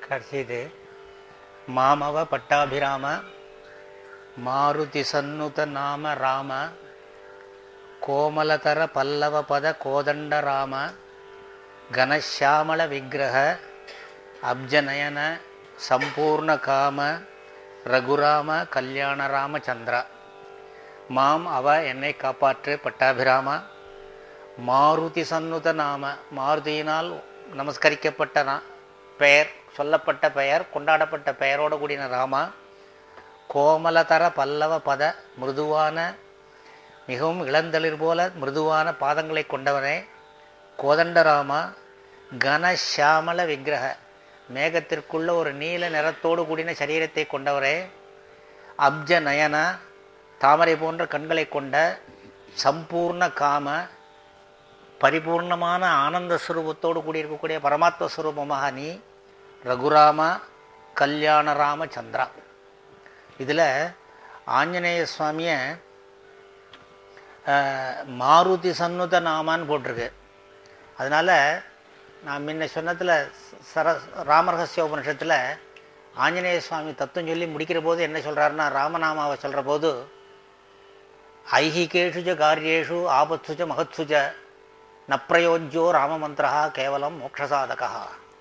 கடைசி இது மாமவ பட்டாபிராம மாருதி சன்னுத நாம ராம கோமலதர பல்லவ பத கோதண்ட ராம கனஷாமள விக்கிரக அப்ஜநயன சம்பூர்ண காம ரகுராம கல்யாண ராமச்சந்திரா மாம் அவ என்னை காப்பாற்று பட்டாபிராம மாருதி சன்னுத நாம மாருதியினால் நமஸ்கரிக்கப்பட்ட நா- பெயர் சொல்லப்பட்ட பெயர் கொண்டாடப்பட்ட பெயரோடு கூடின ராமா கோமலதர பல்லவ பத மிருதுவான மிகவும் இளந்தளிர் போல மிருதுவான பாதங்களை கொண்டவனே கோதண்டராமா கனஷாமல விக்கிரக மேகத்திற்குள்ள ஒரு நீல நிறத்தோடு கூடின சரீரத்தை கொண்டவரே அப்ஜ நயன தாமரை போன்ற கண்களை கொண்ட சம்பூர்ண காம பரிபூர்ணமான ஆனந்த ஸ்வரூபத்தோடு கூடியிருக்கக்கூடிய பரமாத்ம ஸ்வரூபமாக நீ ரகுராம கல்யாண ராம சந்திரா இதில் ஆஞ்சநேய சுவாமியை அஹ், மாருதி சன்னுத நாமான்னு போட்டிருக்கு அதனால் நான் முன்ன சொன்னதில் சர ராமரகசிய உபனிஷத்தில் ஆஞ்சநேய சுவாமி தத்துவம் சொல்லி முடிக்கிற போது என்ன சொல்கிறாருன்னா ராமநாமாவை சொல்கிற போது ஐஹிகேஷு ச காரியேஷு ஆபத்சு ச மகத்சு ச நப்பிரயோஜ்யோ ராமமந்திரா கேவலம் மோட்சசாதகா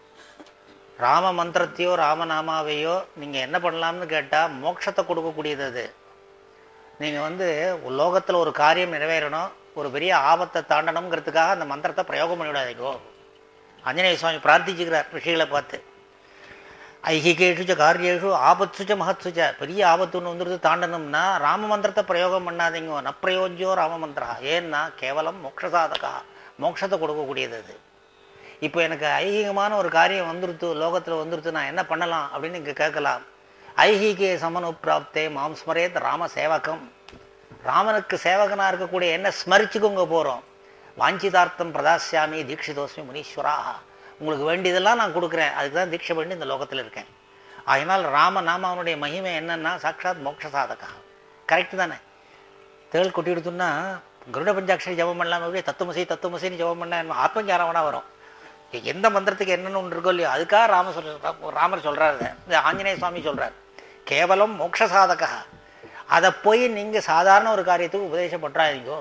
ராம மந்திரத்தையோ ராமநாமாவையோ நீங்கள் என்ன பண்ணலாம்னு கேட்டால் மோட்சத்தை கொடுக்கக்கூடியது அது நீங்கள் வந்து லோகத்தில் ஒரு காரியம் நிறைவேறணும் ஒரு பெரிய ஆபத்தை தாண்டணுங்கிறதுக்காக அந்த மந்திரத்தை பிரயோகம் பண்ணிவிடாதீங்கோ ஆஞ்சநேய சுவாமி பிரார்த்திச்சுக்கிறார் ரிஷிகளை பார்த்து ஐஹிகேஷு ச காரியேஷு ஆபத்சு ச மகத்சு ச பெரிய ஆபத்து ஒன்று வந்துடுது தாண்டணும்னா ராம மந்திரத்தை பிரயோகம் பண்ணாதீங்க நப்பிரயோஜ்யோ ராம மந்திரா ஏன்னா கேவலம் மோட்சசாதகா மோட்சத்தை கொடுக்கக்கூடியது அது இப்போ எனக்கு ஐஹிகமான ஒரு காரியம் வந்துருத்து லோகத்தில் வந்துருத்து நான் என்ன பண்ணலாம் அப்படின்னு இங்கே கேட்கலாம் ஐஹிகே சமனு பிராப்தே மாம் ஸ்மரேத் ராம சேவகம் ராமனுக்கு சேவகனாக இருக்கக்கூடிய என்ன ஸ்மரிச்சுக்குங்க போகிறோம் வாஞ்சிதார்த்தம் பிரதாசியாமி தீட்சிதோஸ்மி முனீஸ்வரா உங்களுக்கு வேண்டியதெல்லாம் நான் கொடுக்குறேன் அதுக்கு தான் தீட்சை பண்ணி இந்த லோகத்தில் இருக்கேன் அதனால் ராம நாமாவனுடைய மகிமை என்னன்னா சாட்சாத் மோட்ச சாதகா கரெக்டு தானே தேள் கொட்டி எடுத்தோம்னா கருட பஞ்சாட்சரி ஜபம் பண்ணலாம் அப்படியே தத்துவமசி தத்துவமசின்னு ஜபம் பண்ணால் என்ன ஆத்மஞானவனா வரும் எந்த மந்திரத்துக்கு என்னென்னு ஒன்று இருக்கோ இல்லையோ அதுக்காக ராம சொல்ற ராமர் சொல்கிறாரு இந்த ஆஞ்சநேய சுவாமி சொல்கிறார் கேவலம் மோட்ச சாதகா அதை போய் நீங்கள் சாதாரண ஒரு காரியத்துக்கு உபதேசப்பட்டுறாதீங்கோ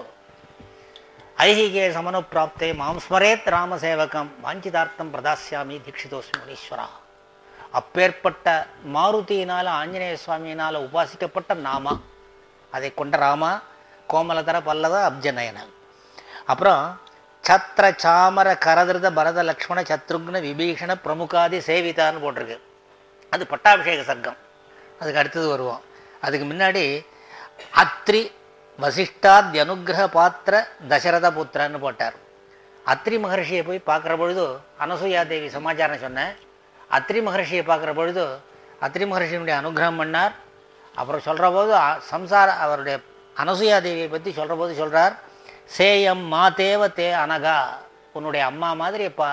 ஐஹிகே சமனு பிராப்தே மாம் ஸ்மரேத் ராம சேவகம் வாஞ்சிதார்த்தம் பிரதாசியாமி தீட்சிதோஸ்மி முனீஸ்வரா அப்பேற்பட்ட மாருதியினால் ஆஞ்சநேய சுவாமியினால் உபாசிக்கப்பட்ட நாமா அதை கொண்ட ராமா கோமலதர பல்லவ அப்ஜநயன அப்புறம் சத்திர சாமர கரதிருத பரத லக்ஷ்மண சத்ருக்ன விபீஷண பிரமுகாதி சேவிதான்னு போட்டிருக்கு அது பட்டாபிஷேக சர்க்கம் அதுக்கு அடுத்தது வருவோம் அதுக்கு முன்னாடி அத்ரி வசிஷ்டாத் அனுகிரக பாத்திர தசரத புத்திரன்னு போட்டார் அத்ரி மகர்ஷியை போய் பார்க்குற பொழுது அனசூயா தேவி சமாச்சாரம் சொன்னேன் அத்ரி மகர்ஷியை பார்க்குற பொழுது அத்ரி மகர்ஷியினுடைய அனுகிரகம் பண்ணார் அப்புறம் சொல்கிற போது அ- சம்சார அவருடைய அனசூயா தேவியை பற்றி சொல்கிற போது சொல்கிறார் சேயம் மா தேவ தே அனகா உன்னுடைய அம்மா மாதிரிப்பா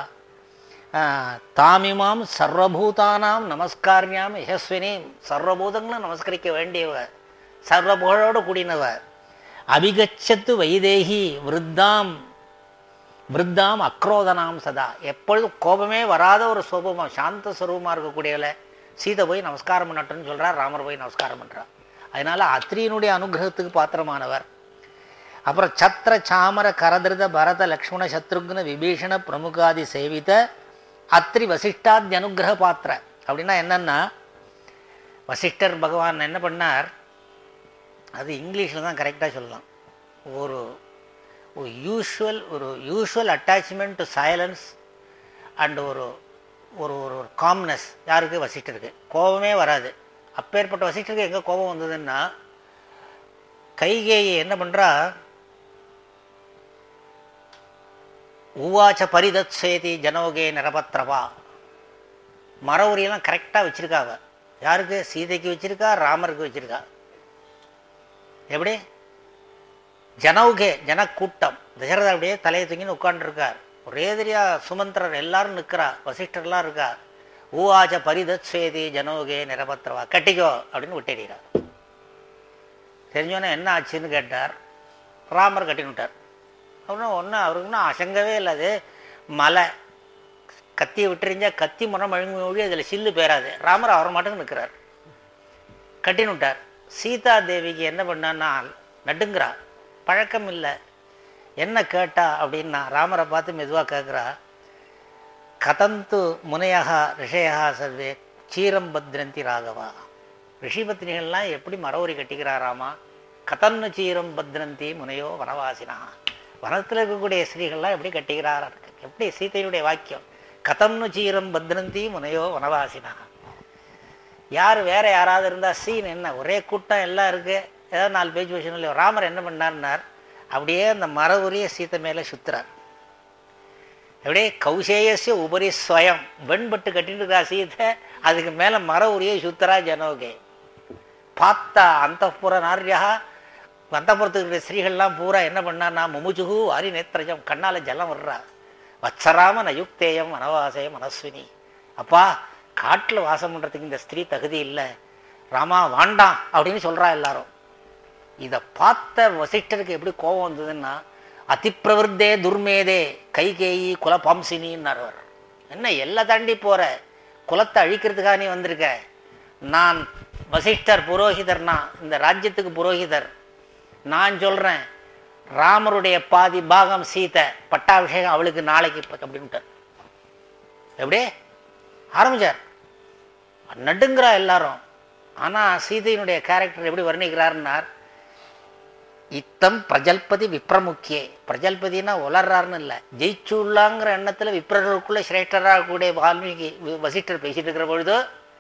தாமிமாம் சர்வபூதானாம் நமஸ்காரியாம் யசஸ்வினியும் சர்வபூதங்களும் நமஸ்கரிக்க வேண்டியவ சர்வ புகழோடு கூடினவ அபிகச்சத்து வைதேகி விருத்தாம் விருத்தாம் அக்ரோதனாம் சதா எப்பொழுதும் கோபமே வராத ஒரு சோபமாக சாந்த ஸ்வரூபமாக இருக்கக்கூடியவள சீதை போய் நமஸ்காரம் பண்ணட்டும்னு சொல்கிறார் ராமர் போய் நமஸ்காரம் பண்ணுறார் அதனால் அத்ரியினுடைய அனுகிரகத்துக்கு பாத்திரமானவர் அப்புறம் சத்திர சாமர கரதிருத பரத லக்ஷ்மண சத்ருக்ன விபீஷண பிரமுகாதி சேவித அத்ரி வசிஷ்டாதி அனுகிரக பாத்திர அப்படின்னா என்னன்னா வசிஷ்டர் பகவான் என்ன பண்ணார் அது இங்கிலீஷில் தான் கரெக்டாக சொல்லலாம் ஒரு ஒரு யூஷுவல் ஒரு usual attachment to silence and ஒரு ஒரு ஒரு காம்னஸ் யாருக்கு வசிஷ்டருக்கு கோபமே வராது அப்பேற்பட்ட வசிஷ்டருக்கு எங்கே கோபம் வந்ததுன்னா கைகேயி என்ன பண்ணுறா உவாச்ச பரிதத்சேதி ஜனோகே நிரபத்ரவா மர உரியெல்லாம் கரெக்டாக வச்சுருக்கா அவ யாருக்கு சீதைக்கு வச்சிருக்கா ராமருக்கு வச்சிருக்கா எப்படி ஜனௌகே ஜனக்கூட்டம் தசரதர் அப்படியே தலையை தூங்கின்னு உட்காந்துருக்கார் ஒரேதிரியா சுமந்திரர் எல்லாரும் நிற்கிறா வசிஷ்டர்லாம் இருக்கா ஊவாச்ச பரிதத்சேதி ஜனோகே நிரபத்ரவா கட்டிக்கோ அப்படின்னு விட்டேறிறார் தெரிஞ்சோன்னே என்ன ஆச்சுன்னு கேட்டார் ராமர் கட்டினுட்டார் அப்புறம் ஒன்றும் அவருக்கு ஒன்றும் அசங்கவே இல்லை அது மலை கத்தியை விட்டுறிஞ்சா கத்தி முறம் அழுங்கு மொழி அதில் சில்லு பேராது ராமர் அவர் மட்டும் நிற்கிறார் கட்டின்னு விட்டார் சீதா தேவிக்கு என்ன பண்ணான்னா நடுங்கிறா பழக்கம் இல்லை என்ன கேட்டா அப்படின்னா ராமரை பார்த்து மெதுவாக கேட்குறா கதந்து முனையாக ரிஷயா சர்வே சீரம் பத்ரந்தி ராகவா ரிஷிபத்னிகள்லாம் எப்படி மரவரி கட்டிக்கிறாராமா கதன்னு சீரம் பத்ரந்தி முனையோ வனவாசினா வனத்தில் இருக்கக்கூடிய ஸ்திரீகள்லாம் எப்படி கட்டிக்கிறாரா எப்படி சீதையுடைய வாக்கியம் கதன்னு சீரம் பத்ரந்தி முனையோ வனவாசினா யார் வேற யாராவது இருந்தால் சீன் என்ன ஒரே கூட்டம் எல்லாம் இருக்கு ஏதாவது நாலு பேஜ் விஷயம் இல்லையோ ராமர் என்ன பண்ணார்னார் அப்படியே அந்த மர உரிய சீத்தை மேலே சுத்துறார் அப்படியே கௌசேயசிய உபரி ஸ்வயம் வெண்பட்டு கட்டிட்டு இருக்கா சீதை அதுக்கு மேலே மர உரிய சுத்தரா ஜனோகே பார்த்தா அந்த புற நாரியா அந்தப்புறத்துக்கு இருக்கிற ஸ்திரீகள்லாம் பூரா என்ன பண்ணான்னா முமுஜுகு வாரி நேத்திரஜம் கண்ணால் ஜலம் வர்றா வச்சராம நயுக்தேயம் வனவாசே மனஸ்வினி அப்பா காட்டில் வாசம் பண்ணுறதுக்கு இந்த ஸ்திரீ தகுதி இல்லை ராமா வாண்டாம் அப்படின்னு சொல்கிறா எல்லாரும் இதை பார்த்த வசிஷ்டருக்கு எப்படி கோபம் வந்ததுன்னா அதிப்பிரவருத்தே துர்மேதே கைகேயி குல பாம்சினின்னார் அவர் என்ன எல்லாம் தாண்டி போற குலத்தை அழிக்கிறதுக்காக நீ வந்திருக்க நான் வசிஷ்டர் புரோகிதர்னா இந்த ராஜ்யத்துக்கு புரோகிதர் நான் சொல்றேன் ராமருடைய பாதி பாகம் சீதை பட்டாபிஷேகம் அவளுக்கு நாளைக்கு இப்ப அப்படின்ட்டார் எப்படி ஆரம்பிச்சார் நடுங்கிறா எல்லாரும் ஆனா சீதையினுடைய கேரக்டர் எப்படி வர்ணிக்கிறாருன்னார் இத்தம் பிரஜல்பதி விப்ரமுக்கியே பிரஜல்பதினா உலர்றாருன்னு இல்லை ஜெயிச்சுள்ளாங்கிற எண்ணத்தில் விப்ரர்களுக்குள்ள சிரேஷ்டராக கூடிய வால்மீகி வி- வசிஷ்டர் பேசிட்டு இருக்கிற பொழுது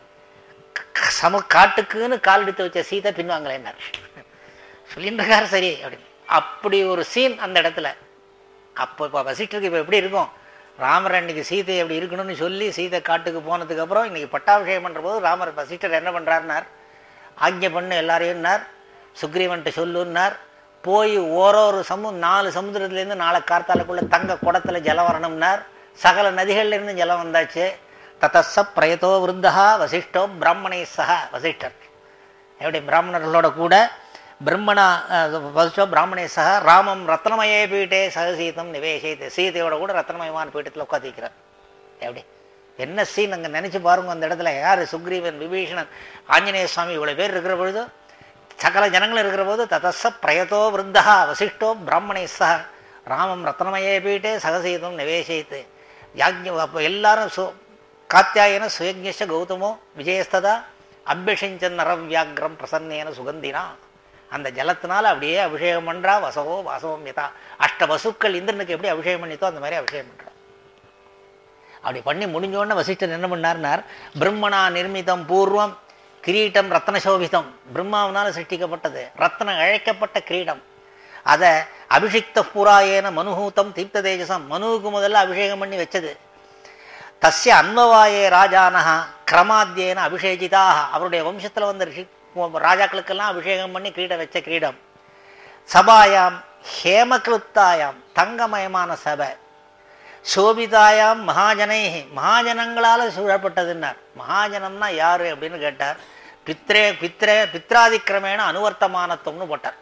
க- சம காட்டுக்குன்னு கால் எடுத்து வச்ச சீதை பின்வாங்கலைன்னார் சொல்லிட்டு இருக்காரு சரி அப்படின்னு அப்படி ஒரு சீன் அந்த இடத்துல அப்போ இப்போ வசிஷ்டருக்கு இப்போ எப்படி இருக்கும் ராமர் அன்னைக்கு சீதை எப்படி இருக்கணும்னு சொல்லி சீதை காட்டுக்கு போனதுக்கு அப்புறம் இன்னைக்கு பட்டாபிஷேகம் பண்ணுற போது ராமர் வசிஷ்டர் என்ன பண்ணுறாருனார் ஆజ్ఞ பண்ணு எல்லாரையும்னார் சுக்ரீவன்ட்ட சொல்லுன்னார் போய் ஓரொரு சமு நாலு சமுத்திரத்துலேருந்து நாலு கார்த்தாலுக்குள்ள தங்க குடத்துல ஜலம் வரணும்னார் சகல நதிகள்லேருந்து ஜலம் வந்தாச்சு ததச பிரயதோ விருத்தா வசிஷ்டோ பிராமணை சக வசிஷ்டர் எப்படி பிராமணர்களோட கூட பிரம்மணா அஹ், வசிஷ்டோ பிராமணே சக ராமம் ரத்னமயே பீட்டே சகசீதம் நிவேசித்து சீதையோட கூட ரத்னமயமான பீட்டத்தில் உட்காந்துக்கிறார் எப்படி என்ன சீன் அங்கே நினைச்சு பாருங்க அந்த இடத்துல யார் சுக்ரீவன் விபீஷணன் ஆஞ்சநேய சுவாமி இவ்வளோ பேர் இருக்கிற பொழுது சகல ஜனங்கள் இருக்கிற போது ததச பிரயதோ விருத்தா வசிஷ்டோ பிராமணை சக ராமம் ரத்னமயே பீட்டே சகசீதம் நிவேசித்து யாஜ்ஞ அப்போ எல்லாரும் சு காத்தியாயன சுயஜ்ஞ கௌதமோ விஜயஸ்ததா அபிஷிஞ்சன் நரவியாகிரம் பிரசன்னேன சுகந்தினா அந்த ஜலத்தினால அப்படியே அபிஷேகம் பண்றா வசவோ வாசவம் யதா அஷ்ட வசுக்கள் இந்திரனுக்கு எப்படி அபிஷேகம் பண்ணித்தோ அந்த மாதிரி அபிஷேகம் பண்றா அப்படி பண்ணி முடிஞ்சோடனே வசிஷ்டர் என்ன பண்ணார்னார் பிரம்மணா நிர்மிதம் பூர்வம் கிரீட்டம் ரத்ன சோபிதம் பிரம்மாவினால் சிருஷ்டிக்கப்பட்டது ரத்ன அழைக்கப்பட்ட கிரீடம் அதை அபிஷிக்த புராயேன மனுஹூத்தம் தீப்த தேஜசம் மனுவுக்கு முதல்ல அபிஷேகம் பண்ணி வச்சது தஸ்ய அன்வவாயே ராஜானஹா கிரமாத்தியேன அபிஷேகிதாக அவருடைய வம்சத்தில் வந்த ரிஷி ராஜாக்களுக்கெல்லாம் அபிஷேகம் பண்ணி கிரீடம் வச்ச கிரீடம் சபாயாம் ஹேமகிருத்தாயாம் தங்கமயமான சபை சோபிதாயாம் மகாஜனை மகாஜனங்களால் சூழப்பட்டதுன்னார் மகாஜனம்னா யாரு அப்படின்னு கேட்டார் பித்ரே பித்ரே பித்ராதிக்கிரமேன அனுவர்த்தமானத்துவம்னு போட்டார்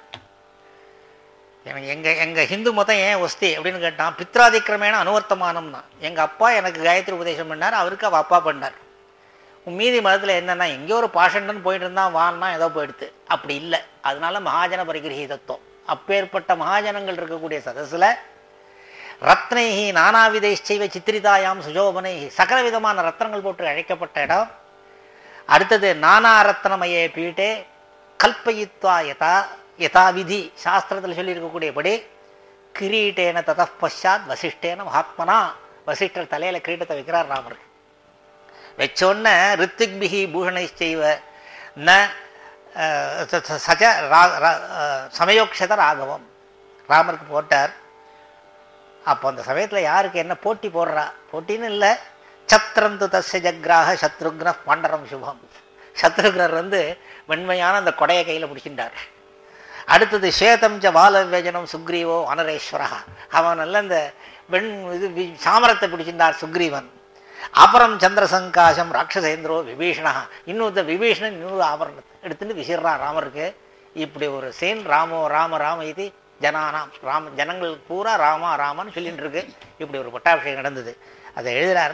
எனக்கு எங்க எங்க ஹிந்து மதம் ஏன் ஒஸ்தி அப்படின்னு கேட்டான் பித்ராதிக்கிரமேன அனுவர்த்தமானம்னா எங்க அப்பா எனக்கு காயத்ரி உபதேசம் பண்ணார் அவருக்கு அவ அப்பா பண்ணார் உன் மீதி மதத்தில் என்னன்னா எங்கேயோ ஒரு பாஷண்டன் போயிட்டு இருந்தான் வான்னா ஏதோ போயிடுது அப்படி இல்லை அதனால மகாஜன பரிகிரகீதத்துவம் அப்பேற்பட்ட மகாஜனங்கள் இருக்கக்கூடிய சதசுல ரத்னைஹி நானாவிதைச்சைவ சித்திரிதாயாம் சுஜோபனை சகல விதமான ரத்னங்கள் போட்டு அழைக்கப்பட்ட இடம் அடுத்தது நானா ரத்னமயே பீட்டே கல்பயித்வா யதா யதா விதி சாஸ்திரத்தில் சொல்லியிருக்கக்கூடியபடி கிரீட்டேன தத பஷாத் வசிஷ்டேன மகாத்மனா வசிஷ்டர் தலையில கிரீட்டத்தை வைக்கிறார் ராமர் வச்சோன்ன ரித்திக் பிகி பூஷணை செய்வ ந அஹ், ச- ச- சஜ ரா- ரா- அஹ், சமயோக்ஷத ராகவம் ராமருக்கு போட்டார் அப்போ அந்த சமயத்தில் யாருக்கு என்ன போட்டி போடுறா போட்டின்னு இல்லை சத்திரம் து தஸ்ய ஜக்ராக சத்ருக்ன பாண்டரம் சுபம் சத்ருக்னர் வந்து வெண்மையான அந்த கொடையை கையில் பிடிச்சிட்டார் அடுத்தது ஸ்வேதம் ச பாலவேஜனம் சுக்ரீவோ அனரேஸ்வரா அவன் நல்ல இந்த வெண் இது வி- சாமரத்தை பிடிச்சிருந்தார் சுக்ரீவன் அப்புறம் சந்திரசங்காசம் ராட்சசேந்திரோ விபீஷணா இன்னொருத்த விபீஷணன் இன்னொரு ஆபரணத்தை எடுத்துட்டு விசிறான் ராமருக்கு இப்படி ஒரு சீன் ராமோ ராம ராம இது ஜனானாம் ராம ஜனங்கள் பூரா ராமா ராமான்னு சொல்லிட்டு இருக்கு இப்படி ஒரு பட்டாபிஷேகம் நடந்தது அதை எழுதுறார்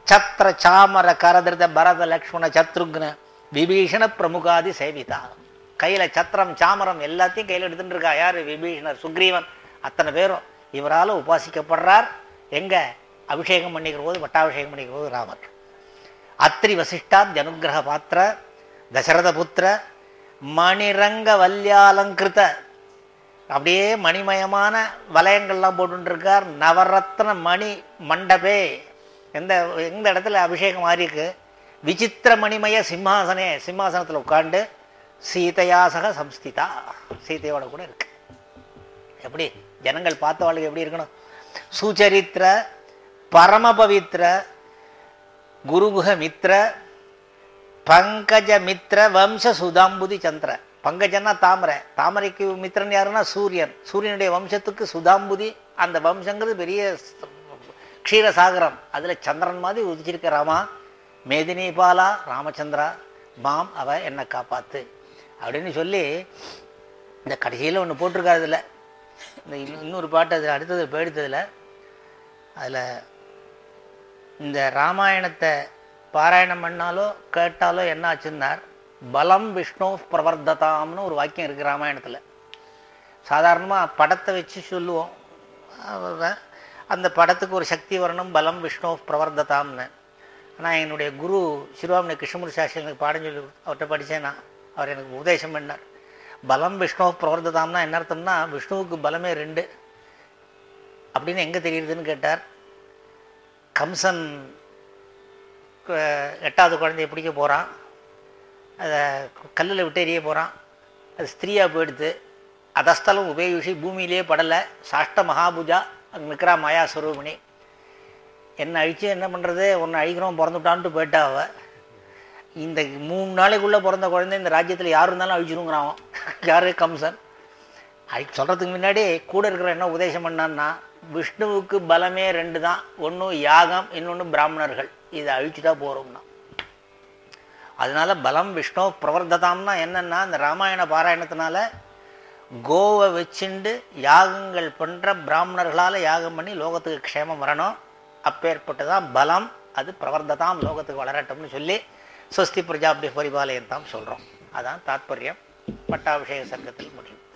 சத்திர சாமர கரதிருத பரத லக்ஷ்மண சத்ருக்ன விபீஷண பிரமுகாதி சேவிதா கையில சத்திரம் சாமரம் எல்லாத்தையும் கையில் எடுத்துட்டு இருக்கா யாரு விபீஷணர் சுக்ரீவன் அத்தனை பேரும் இவரால் உபாசிக்கப்படுறார் எங்க அபிஷேகம் பண்ணிக்கிற போது பட்டாபிஷேகம் பண்ணிக்கிற போது ராமர் அத்ரி வசிஷ்டாத் அனுகிரக பாத்திர தசரத புத்திர மணிரங்க வல்யாலங்கிருத அப்படியே மணிமயமான வலயங்கள்லாம் போட்டுருக்கார் நவரத்ன மணி மண்டபே எந்த எந்த இடத்துல அபிஷேகம் ஆறி இருக்கு விசித்திர மணிமய சிம்மாசனே சிம்மாசனத்தில் உட்காந்து சீதையாசக சம்ஸ்திதா சீதையோட கூட இருக்கு எப்படி ஜனங்கள் பார்த்தவாளுக்கு எப்படி இருக்கணும் சுச்சரித்திர பரமபவித்ர குருகுக மித்ர பங்கஜ மித்ர வம்ச சுதாம்புதி சந்திர பங்கஜன்னா தாமரை தாமரைக்கு மித்திரன் யாருன்னா சூரியன் சூரியனுடைய வம்சத்துக்கு சுதாம்புதி அந்த வம்சங்கிறது பெரிய ஸ்- க்ஷீரசாகரம் அதில் சந்திரன் மாதிரி உதிச்சிருக்க ராமா மேதினி பாலா ராமச்சந்திரா மாம் அவ என்னை காப்பாத்து அப்படின்னு சொல்லி இந்த கடைசியில் ஒன்று போட்டிருக்காரு இதில் இந்த இன்னும் இன்னொரு பாட்டு அதில் அடுத்தது போயிடுத்ததில் அதில் இந்த ராமாயணத்தை பாராயணம் பண்ணாலோ கேட்டாலோ என்ன ஆச்சுன்னார் பலம் விஷ்ணு பிரவர்த்ததாம்னு ஒரு வாக்கியம் இருக்குது ராமாயணத்தில் சாதாரணமாக படத்தை வச்சு சொல்லுவோம் அவ்வளவுதான். அந்த படத்துக்கு ஒரு சக்தி வரணும் பலம் விஷ்ணு பிரவர்த்ததாம்னு ஆனால் என்னுடைய குரு சிறுவாமணி கிருஷ்ணமூர்த்தி சாஸ்திரி எனக்கு பாடம் சொல்லி அவர்கிட்ட படித்தேன் நான் அவர் எனக்கு உபதேசம் பண்ணார் பலம் விஷ்ணு பிரவர்த்ததாம்னா என்ன அர்த்தம்னா விஷ்ணுவுக்கு பலமே ரெண்டு அப்படின்னு எங்கே தெரியுதுன்னு கேட்டார் கம்சன் க- எட்டாவது குழந்தைய பிடிக்க போகிறான் அதை கல்லில் விட்டு எறிய போகிறான் அது ஸ்திரீயாக போயிடுது அதஸ்தலம் உபயோகிச்சு பூமியிலேயே படலை சாஷ்ட மகாபுஜா அங்கே நிற்கிறா மாயா ஸ்வரூபிணி என்னை அழிச்சு என்ன பண்ணுறது ஒன்று அழிக்கிறோம் பிறந்துட்டான்ட்டு போயிட்டா அவ இந்த மூணு நாளைக்குள்ளே பிறந்த குழந்தை இந்த ராஜ்யத்தில் யார் இருந்தாலும் அழிச்சிருங்கிறான் அவன். யாரு கம்சன் அழி சொல்கிறதுக்கு முன்னாடி கூட இருக்கிற என்ன உபதேசம் பண்ணான்னா விஷ்ணுவுக்கு பலமே ரெண்டு தான் ஒன்று யாகம் இன்னொன்று பிராமணர்கள் இதை அழிச்சுட்டா போகிறோம்னா அதனால பலம் விஷ்ணு பிரவர்த்ததாம்னா என்னன்னா இந்த ராமாயண பாராயணத்தினால கோவை வச்சுண்டு யாகங்கள் பண்ணுற பிராமணர்களால் யாகம் பண்ணி லோகத்துக்கு க்ஷேமம் வரணும் அப்பேற்பட்டு தான் பலம் அது பிரவர்த்ததாம் லோகத்துக்கு வளரட்டும்னு சொல்லி ஸ்வஸ்தி பிரஜாபதி பரிபாலயம் தான் சொல்கிறோம் அதான் தாத்பரியம் பட்டாபிஷேக சர்க்கத்தில் முடியும்